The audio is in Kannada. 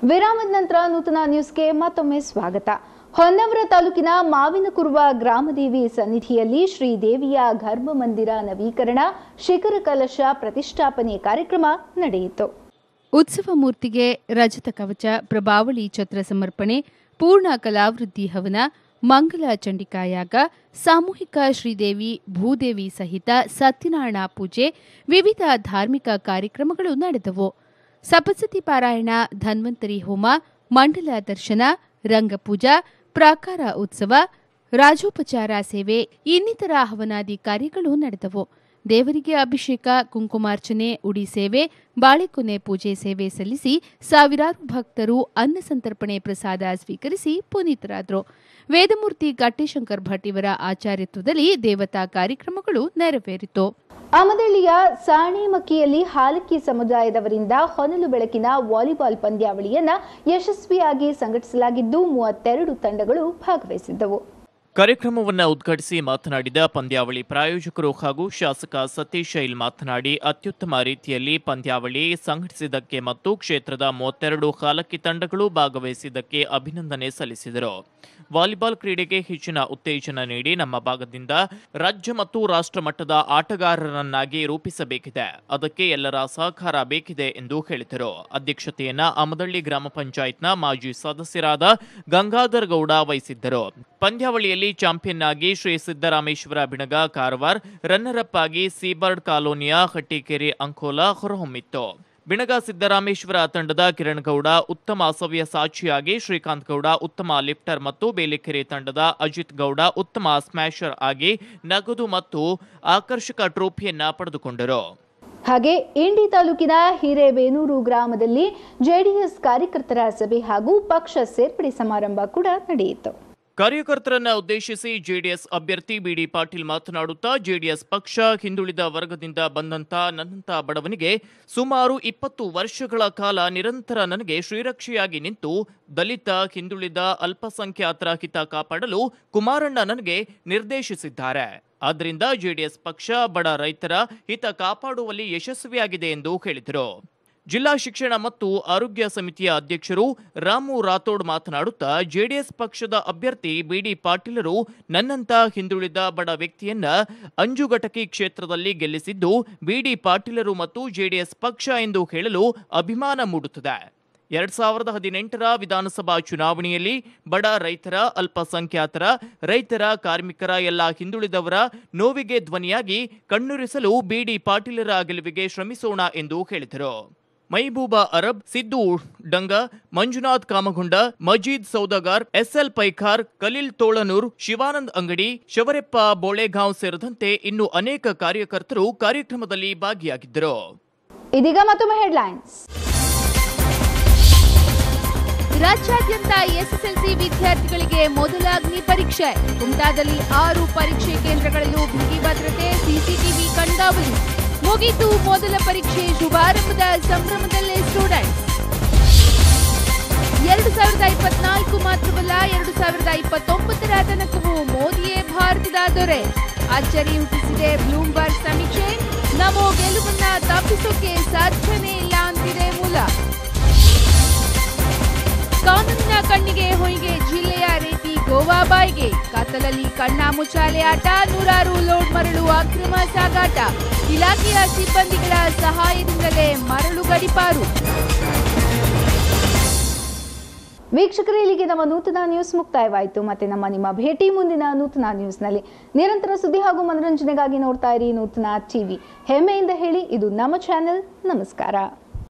ವಿರಾಮದ ನಂತರ ನೂತನ ನ್ಯೂಸ್ಗೆ ಮತ್ತೊಮ್ಮೆ ಸ್ವಾಗತ ಹೊನ್ನವರ ತಾಲೂಕಿನ ಮಾವಿನಕುರುವ ಗ್ರಾಮದೇವಿ ಸನ್ನಿಧಿಯಲ್ಲಿ ಶ್ರೀದೇವಿಯ ಗರ್ಭ ಮಂದಿರ ನವೀಕರಣ ಶಿಖರ ಕಲಶ ಪ್ರತಿಷ್ಠಾಪನೆ ಕಾರ್ಯಕ್ರಮ ನಡೆಯಿತು ಉತ್ಸವ ಮೂರ್ತಿಗೆ ರಜತ ಕವಚ ಪ್ರಭಾವಳಿ ಛತ್ರ ಸಮರ್ಪಣೆ ಪೂರ್ಣ ಕಲಾವೃದ್ಧಿ ಹವನ ಮಂಗಲ ಚಂಡಿಕಾಯಾಗ ಸಾಮೂಹಿಕ ಶ್ರೀದೇವಿ ಭೂದೇವಿ ಸಹಿತ ಸತ್ಯನಾರಾಯಣ ಪೂಜೆ ವಿವಿಧ ಧಾರ್ಮಿಕ ಕಾರ್ಯಕ್ರಮಗಳು ನಡೆದವು ಸಪ್ತಸತಿ ಪಾರಾಯಣ ಧನ್ವಂತರಿ ಹೋಮ ಮಂಡಲ ದರ್ಶನ ರಂಗಪೂಜಾ ಪ್ರಾಕಾರ ಉತ್ಸವ ರಾಜೋಪಚಾರ ಸೇವೆ ಇನ್ನಿತರ ಹವನಾದಿ ಕಾರ್ಯಗಳು ನಡೆದವು ದೇವರಿಗೆ ಅಭಿಷೇಕ ಕುಂಕುಮಾರ್ಚನೆ ಉಡಿ ಸೇವೆ ಬಾಳೆಕೊನೆ ಪೂಜೆ ಸೇವೆ ಸಲ್ಲಿಸಿ ಸಾವಿರಾರು ಭಕ್ತರು ಅನ್ನ ಸಂತರ್ಪಣೆ ಪ್ರಸಾದ ಸ್ವೀಕರಿಸಿ ಪುನೀತರಾದರು ವೇದಮೂರ್ತಿ ಗಟ್ಟೇಶಂಕರ್ ಭಟ್ ಇವರ ಆಚಾರ್ಯತ್ವದಲ್ಲಿ ದೇವತಾ ಕಾರ್ಯಕ್ರಮಗಳು ನೆರವೇರಿತು ಅಮದಳ್ಳಿಯ ಸಾಣೇಮಕ್ಕಿಯಲ್ಲಿ ಹಾಲಕ್ಕಿ ಸಮುದಾಯದವರಿಂದ ಹೊನಲು ಬೆಳಕಿನ ವಾಲಿಬಾಲ್ ಪಂದ್ಯಾವಳಿಯನ್ನ ಯಶಸ್ವಿಯಾಗಿ ಸಂಘಟಿಸಲಾಗಿದ್ದು ಮೂವತ್ತೆರಡು ತಂಡಗಳು ಭಾಗವಹಿಸಿದ್ದವು ಕಾರ್ಯಕ್ರಮವನ್ನು ಉದ್ಘಾಟಿಸಿ ಮಾತನಾಡಿದ ಪಂದ್ಯಾವಳಿ ಪ್ರಾಯೋಜಕರು ಹಾಗೂ ಶಾಸಕ ಸತೀಶ್ ಶೈಲ್ ಮಾತನಾಡಿ ಅತ್ಯುತ್ತಮ ರೀತಿಯಲ್ಲಿ ಪಂದ್ಯಾವಳಿ ಸಂಘಟಿಸಿದ್ದಕ್ಕೆ ಮತ್ತು ಕ್ಷೇತ್ರದ ಮೂವತ್ತೆರಡು ಹಾಲಕ್ಕಿ ತಂಡಗಳು ಭಾಗವಹಿಸಿದ್ದಕ್ಕೆ ಅಭಿನಂದನೆ ಸಲ್ಲಿಸಿದರು ವಾಲಿಬಾಲ್ ಕ್ರೀಡೆಗೆ ಹೆಚ್ಚಿನ ಉತ್ತೇಜನ ನೀಡಿ ನಮ್ಮ ಭಾಗದಿಂದ ರಾಜ್ಯ ಮತ್ತು ರಾಷ್ಟ್ರ ಮಟ್ಟದ ಆಟಗಾರರನ್ನಾಗಿ ರೂಪಿಸಬೇಕಿದೆ ಅದಕ್ಕೆ ಎಲ್ಲರ ಸಹಕಾರ ಬೇಕಿದೆ ಎಂದು ಹೇಳಿದರು ಅಧ್ಯಕ್ಷತೆಯನ್ನ ಅಮದಳ್ಳಿ ಗ್ರಾಮ ಪಂಚಾಯತ್ನ ಮಾಜಿ ಸದಸ್ಯರಾದ ಗಂಗಾಧರ್ ಗೌಡ ವಹಿಸಿದ್ದರು ಪಂದ್ಯಾವಳಿಯಲ್ಲಿ ಚಾಂಪಿಯನ್ ಆಗಿ ಶ್ರೀ ಸಿದ್ದರಾಮೇಶ್ವರ ಬಿಣಗ ಕಾರವಾರ್ ರನ್ನರ್ ಅಪ್ ಆಗಿ ಸೀಬರ್ಡ್ ಕಾಲೋನಿಯ ಹಟ್ಟಿಕೆರೆ ಅಂಕೋಲಾ ಹೊರಹೊಮ್ಮಿತ್ತು ಬಿಣಗ ಸಿದ್ದರಾಮೇಶ್ವರ ತಂಡದ ಕಿರಣ್ ಗೌಡ ಉತ್ತಮ ಸವ್ಯ ಸಾಕ್ಷಿಯಾಗಿ ಶ್ರೀಕಾಂತ್ ಗೌಡ ಉತ್ತಮ ಲಿಫ್ಟರ್ ಮತ್ತು ಬೇಲಿಕೆರೆ ತಂಡದ ಅಜಿತ್ ಗೌಡ ಉತ್ತಮ ಸ್ಮ್ಯಾಶರ್ ಆಗಿ ನಗದು ಮತ್ತು ಆಕರ್ಷಕ ಟ್ರೋಫಿಯನ್ನ ಪಡೆದುಕೊಂಡರು ಹಾಗೆ ಇಂಡಿ ತಾಲೂಕಿನ ಹಿರೇಬೇನೂರು ಗ್ರಾಮದಲ್ಲಿ ಜೆಡಿಎಸ್ ಕಾರ್ಯಕರ್ತರ ಸಭೆ ಹಾಗೂ ಪಕ್ಷ ಸೇರ್ಪಡೆ ಸಮಾರಂಭ ಕೂಡ ನಡೆಯಿತು ಕಾರ್ಯಕರ್ತರನ್ನ ಉದ್ದೇಶಿಸಿ ಜೆಡಿಎಸ್ ಅಭ್ಯರ್ಥಿ ಬಿಡಿ ಪಾಟೀಲ್ ಮಾತನಾಡುತ್ತಾ ಜೆಡಿಎಸ್ ಪಕ್ಷ ಹಿಂದುಳಿದ ವರ್ಗದಿಂದ ಬಂದಂತ ನನ್ನಂತ ಬಡವನಿಗೆ ಸುಮಾರು ಇಪ್ಪತ್ತು ವರ್ಷಗಳ ಕಾಲ ನಿರಂತರ ನನಗೆ ಶ್ರೀರಕ್ಷೆಯಾಗಿ ನಿಂತು ದಲಿತ ಹಿಂದುಳಿದ ಅಲ್ಪಸಂಖ್ಯಾತರ ಹಿತ ಕಾಪಾಡಲು ಕುಮಾರಣ್ಣ ನನಗೆ ನಿರ್ದೇಶಿಸಿದ್ದಾರೆ ಆದ್ದರಿಂದ ಜೆಡಿಎಸ್ ಪಕ್ಷ ಬಡ ರೈತರ ಹಿತ ಕಾಪಾಡುವಲ್ಲಿ ಯಶಸ್ವಿಯಾಗಿದೆ ಎಂದು ಹೇಳಿದರು ಜಿಲ್ಲಾ ಶಿಕ್ಷಣ ಮತ್ತು ಆರೋಗ್ಯ ಸಮಿತಿಯ ಅಧ್ಯಕ್ಷರು ರಾಮು ರಾಥೋಡ್ ಮಾತನಾಡುತ್ತಾ ಜೆಡಿಎಸ್ ಪಕ್ಷದ ಅಭ್ಯರ್ಥಿ ಬಿಡಿ ಪಾಟೀಲರು ನನ್ನಂತ ಹಿಂದುಳಿದ ಬಡ ವ್ಯಕ್ತಿಯನ್ನ ಅಂಜುಘಟಕಿ ಕ್ಷೇತ್ರದಲ್ಲಿ ಗೆಲ್ಲಿಸಿದ್ದು ಬಿಡಿ ಪಾಟೀಲರು ಮತ್ತು ಜೆಡಿಎಸ್ ಪಕ್ಷ ಎಂದು ಹೇಳಲು ಅಭಿಮಾನ ಮೂಡುತ್ತದೆ ಎರಡ್ ಸಾವಿರದ ಹದಿನೆಂಟರ ವಿಧಾನಸಭಾ ಚುನಾವಣೆಯಲ್ಲಿ ಬಡ ರೈತರ ಅಲ್ಪಸಂಖ್ಯಾತರ ರೈತರ ಕಾರ್ಮಿಕರ ಎಲ್ಲ ಹಿಂದುಳಿದವರ ನೋವಿಗೆ ಧ್ವನಿಯಾಗಿ ಕಣ್ಣುರಿಸಲು ಬಿಡಿ ಪಾಟೀಲರ ಗೆಲುವಿಗೆ ಶ್ರಮಿಸೋಣ ಎಂದು ಹೇಳಿದರು ಮೈಬೂಬಾ ಅರಬ್ ಸಿದ್ದು ಡಂಗ ಮಂಜುನಾಥ್ ಕಾಮಗುಂಡ ಮಜೀದ್ ಸೌದಾಗಾರ್ ಎಸ್ಎಲ್ ಪೈಖಾರ್ ಕಲೀಲ್ ತೋಳನೂರ್ ಶಿವಾನಂದ್ ಅಂಗಡಿ ಶವರೆಪ್ಪ ಬೋಳೆಗಾಂವ್ ಸೇರಿದಂತೆ ಇನ್ನು ಅನೇಕ ಕಾರ್ಯಕರ್ತರು ಕಾರ್ಯಕ್ರಮದಲ್ಲಿ ಭಾಗಿಯಾಗಿದ್ದರು ಇದೀಗ ಮತ್ತೊಮ್ಮೆ ಹೆಡ್ಲೈನ್ಸ್ ರಾಜ್ಯಾದ್ಯಂತ ಎಸ್ಎಸ್ಎಲ್ಸಿ ವಿದ್ಯಾರ್ಥಿಗಳಿಗೆ ಮೊದಲ ಅಗ್ನಿ ಪರೀಕ್ಷೆ ಕುಮಟಾದಲ್ಲಿ ಆರು ಪರೀಕ್ಷೆ ಕೇಂದ್ರಗಳಲ್ಲೂ ಬಿಗಿ ಭದ್ರತೆ ಸಿಸಿಟಿವಿ ಕಣ್ಗಾವಲು ಮುಗಿತು ಮೊದಲ ಪರೀಕ್ಷೆ ಶುಭಾರಂಭದ ಸಂಭ್ರಮದಲ್ಲೇ ಸ್ಟೂಡೆಂಟ್ಸ್ ಎರಡು ಸಾವಿರದ ಇಪ್ಪತ್ನಾಲ್ಕು ಮಾತ್ರವಲ್ಲ ಎರಡು ಸಾವಿರದ ಇಪ್ಪತ್ತೊಂಬತ್ತರ ತನಕವೂ ಮೋದಿಯೇ ಭಾರತದ ದೊರೆ ಅಚ್ಚರಿ ಹುಟ್ಟಿಸಿದೆ ಬ್ಲೂಮ್ಬರ್ಗ್ ಸಮೀಕ್ಷೆ ನಮೋ ಗೆಲುವನ್ನ ತಪ್ಪಿಸೋಕೆ ಸಾಧ್ಯನೇ ಇಲ್ಲ ಅಂತಿದೆ ಮೂಲ ಕಾನೂನಿನ ಕಣ್ಣಿಗೆ ಹೊಯ್ಗೆ ಜಿಲ್ಲೆಯ ರೇತಿ ಗೋವಾ ಬಾಯ್ಗೆ ಕತ್ತಲಲ್ಲಿ ಕಣ್ಣ ಮುಚ್ಚಾಲೆ ಆಟ ನೂರಾರು ಲೋಡ್ ಮರಳು ಅಕ್ರಮ ಸಾಗಾಟ ಇಲಾಖೆಯ ಸಿಬ್ಬಂದಿಗಳ ಸಹಾಯದಿಂದಲೇ ಮರಳು ಗಡಿಪಾರು ವೀಕ್ಷಕರೇ ಇಲ್ಲಿಗೆ ನಮ್ಮ ನೂತನ ನ್ಯೂಸ್ ಮುಕ್ತಾಯವಾಯಿತು ಮತ್ತೆ ನಮ್ಮ ನಿಮ್ಮ ಭೇಟಿ ಮುಂದಿನ ನೂತನ ನ್ಯೂಸ್ನಲ್ಲಿ ನಿರಂತರ ಸುದ್ದಿ ಹಾಗೂ ಮನರಂಜನೆಗಾಗಿ ನೋಡ್ತಾ ಇರಿ ನೂತನ ಟಿವಿ ಹೆಮ್ಮೆಯಿಂದ ಹೇಳಿ ಇದು ನಮ್ಮ ಚಾನೆಲ್ ನಮಸ್ಕಾರ